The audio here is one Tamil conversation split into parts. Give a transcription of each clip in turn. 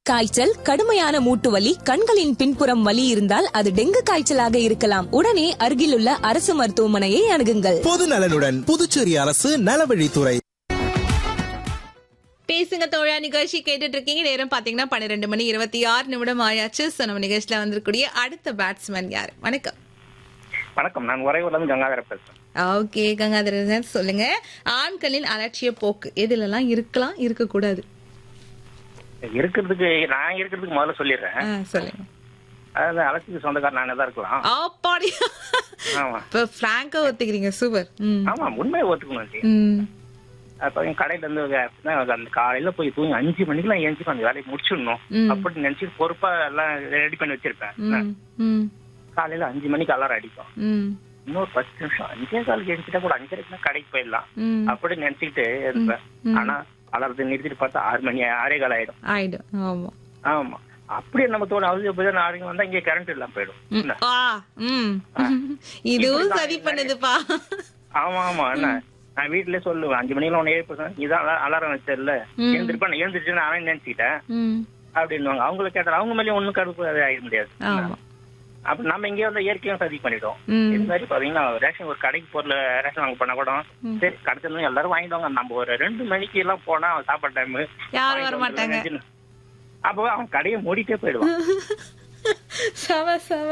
காய்ச்சல் கடுமையான மூட்டு வலி கண்களின் பின்புறம் வலி இருந்தால் அது டெங்கு காய்ச்சலாக இருக்கலாம் உடனே அருகிலுள்ள அரசு மருத்துவமனையை அணுகுங்கள் பொது நலனுடன் புதுச்சேரி அரசு நலவழித்துறை பேசுங்க தோழா நிகழ்ச்சி கேட்டுட்டு இருக்கீங்க நேரம் பாத்தீங்கன்னா பன்னிரெண்டு மணி இருபத்தி ஆறு நிமிடம் ஆயாச்சு ஸோ நம்ம நிகழ்ச்சியில வந்திருக்கக்கூடிய அடுத்த பேட்ஸ்மேன் யாரு வணக்கம் வணக்கம் நான் உறையூர்ல இருந்து கங்காதர பேசுறேன் ஓகே கங்காதரன் சொல்லுங்க ஆண்களின் அலட்சிய போக்கு எதுலலாம் இருக்கலாம் இருக்கக்கூடாது இருக்கிறதுக்கு நான் இருக்கிறதுக்கு முதல்ல சொல்லிடுறேன் ஆ, சொல்லுங்க அதாவது அலட்சிக்கு சொந்தக்காரன் நானே தான் இருக்கலாம் அப்பாடி ஆமா இப்ப பிராங்கா ஒத்துக்கிறீங்க சூப்பர் ம் ஆமா உண்மையை ஒத்துக்கணும் ஜி. ம் அப்ப என் கடையில இருந்து அப்படின்னா அந்த காலையில போய் தூங்கி அஞ்சு மணிக்கெல்லாம் ஏஞ்சி அந்த வேலையை முடிச்சிடணும் ம். அப்படின்னு நினைச்சு பொறுப்பா எல்லாம் ரெடி பண்ணி வச்சிருப்பேன் ம் ம் காலையில அஞ்சு மணிக்கு அலாரம் அடிக்கும் ம் இன்னொரு பத்து நிமிஷம் அஞ்சே காலுக்கு எழுந்துட்டா கூட அஞ்சரைக்கு கடைக்கு போயிடலாம் ம் அப்படின்னு நினைச்சுக்கிட்டு இருப்பேன் ஆனா அலாரத்தை நிறுத்திட்டு பார்த்தா ஆறு மணி ஆறே கால் ஆயிடும் ஆயிடும் ஆமா ஆமா அப்படியே நம்ம தோணும் அவசியம் போய் நாளைக்கு வந்தா இங்கே கரண்ட் இல்லாம போயிடும் ம். என்ன? ஆ ம் இதுவும் இப்படிதான் சரி பண்ணுதுப்பா ஆமா ஆமா என்ன நான் வீட்லயே சொல்லுவேன் அஞ்சு மணில ஒன்னு எழுப்பேன் இதான் அலா- அலாரம் வச்சல ம். எழுந்திருப்பேன் எழுந்திருச்சு நானே நினைச்சுக்கிட்டேன் ம் அப்படின்னுவாங்க அவங்கள கேட்டா அவங்க மேலயும் ஒண்ணும் கடுப்பு அது ஆயிட முடியாது ஆமா அப்ப நம்ம இங்கே வந்து இயற்கையும் சதி பண்ணிட்டோம் ம். இது மாதிரி பாத்தீங்கன்னா ரேஷன் ஒரு கடைக்கு பொருள் ரேஷன் வாங்க பண்ண கூட சரி கடைசியில எல்லாரும் வாங்கிடுவாங்க நம்ம ஒரு ரெண்டு மணிக்கு எல்லாம் போனா அவன் சாப்பாடு டைம் யாரும் வர மாட்டாங்க அப்போ அவன் கடையை மூடிட்டே போயிடுவான் சவ சவ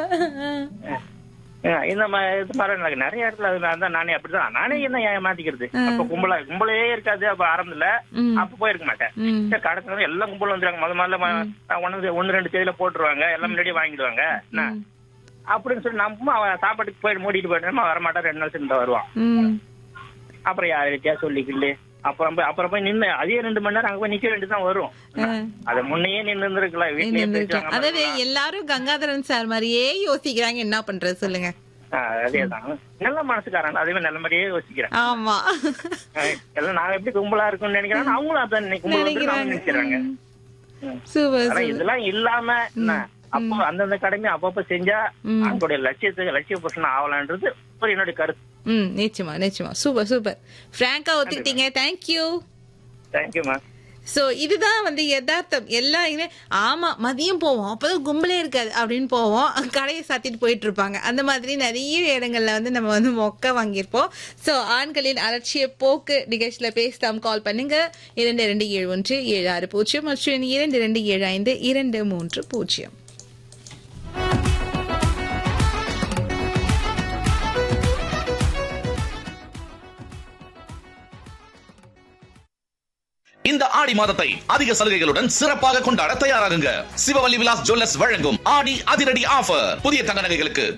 அஹ் இந்த மாதிரி இது மாதிரி எனக்கு நிறைய இடத்துல அது நான் தான் நானே அப்படிதான் நானே என்ன ஏமாத்திக்கிறது அப்ப கும்பலா கும்பலே இருக்காது அப்ப ஆரம்பத்துல ம். அப்ப போயிருக்க மாட்டேன் ம் சரி, கடைசியில வந்து எல்லாம் கும்பல் வந்துருவாங்க முத முதல்ல ம- ஒண்ணு ஒண்ணு ரெண்டு தேதியில போட்டுருவாங்க எல்லாம் முன்னாடியே வாங்கிடுவாங்க என்ன? அப்படின்னு சொல்லி நம்ம அவன் சாப்பாட்டுக்கு போய் மூடிட்டு போயிட்டு வரமாட்டான் ரெண்டு நாள் சேர்ந்து வருவான் ம் அப்புறம் யாருக்கிட்டயா சொல்லிக்கிட்டு அப்புறம் போய் அப்புறம் போய் நின்னு அதே ரெண்டு மணி நேரம் அங்க போய் நிக்க வேண்டியதுதான் வரும் அத முன்னையே நின்று இருந்திருக்கலாம் வீட்லயே இருந்திருக்கலாம். பேசுவாங்க அதாவது எல்லாரும் கங்காதரன் சார் மாதிரியே யோசிக்கிறாங்க என்ன பண்றது சொல்லுங்க ஆஹ் அதேதான் நல்ல மனசுக்காரன் அதே மாதிரி நல்ல மாதிரியே யோசிக்கிறேன் ஆமா ஆஹ் எல்லாம் நான் எப்படி கும்பலா இருக்கும்னு நினைக்கிறேன் அவங்களும் அதான் நினை- கும்பல் வந்து அவங்க நினைக்கிறாங்க ம். சூப்பர் ஆனா இதெல்லாம் இல்லாம என்ன அப்போ அந்தந்த கடமை அப்பப்ப செஞ்சா அவங்களுடைய லட்சியத்துக்கு லட்சிய புருஷன் ஆகலான்றது ஒரு என்னுடைய கருத்து ம் நிச்சயமா நிச்சயமா சூப்பர் சூப்பர் ஃப்ராங்கா ஒத்துக்கிட்டீங்க தேங்க்யூ தேங்க்யூமா சோ இதுதான் வந்து யதார்த்தம் எல்லாம் இது ஆமா மதியம் போவோம் அப்பதான் கும்பலே இருக்காது அப்படின்னு போவோம் கடையை சாத்திட்டு போயிட்டு இருப்பாங்க அந்த மாதிரி நிறைய இடங்கள்ல வந்து நம்ம வந்து மொக்க வாங்கியிருப்போம் சோ ஆண்களின் அலட்சிய போக்கு நிகழ்ச்சியில பேசலாம் கால் பண்ணுங்க இரண்டு இரண்டு ஏழு ஒன்று ஏழு ஆறு பூஜ்ஜியம் மற்றும் இரண்டு இரண்டு ஏழு ஐந்து இரண்டு மூன்று பூஜ்ஜியம் இந்த ஆடி மாதத்தை அதிக சலுகைகளுடன் சிறப்பாக கொண்டாட தயாராகுங்க சிவவல்லி விலாஸ் ஜுவல்லர்ஸ் வழங்கும் ஆடி அதிரடி ஆஃபர் புதிய தங்க நகைகளுக்கு